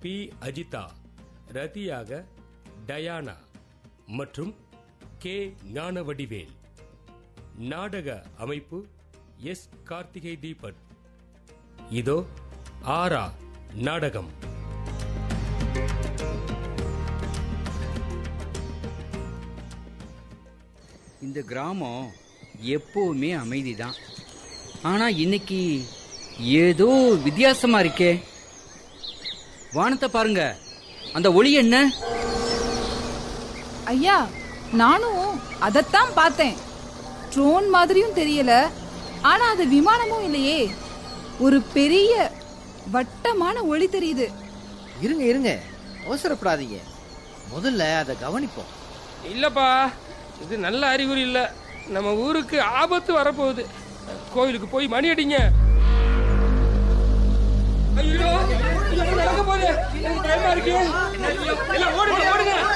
B Ajitha ரதியாக Diana மற்றும் K Gnanavadivel நாடக அமைப்பு எஸ் கார்த்திகை தீபன் இதோ ஆரா நாடகம் இந்த கிராமம் எப்பவுமே அமைதிதான் ஆனா இன்னைக்கு ஏதோ வித்தியாசமா இருக்கே வானத்தை பாருங்க அந்த ஒளி என்ன ஐயா நானும் அதத்தான் பார்த்தேன் ட்ரோன் மாதிரியும் தெரியல ஆனா அது விமானமும் இல்லையே ஒரு பெரிய வட்டமான ஒளி தெரியுது இருங்க இருங்க அவசரப்படாதீங்க முதல்ல அதை கவனிப்போம் இல்லப்பா இது நல்ல அறிகுறி இல்ல நம்ம ஊருக்கு ஆபத்து வரப்போகுது கோயிலுக்கு போய் மணி அடிங்க ஐயோ, என்ன நடக்க போகுது? எனக்கு பயமா இருக்கு. எல்லாம் ஓடுங்க.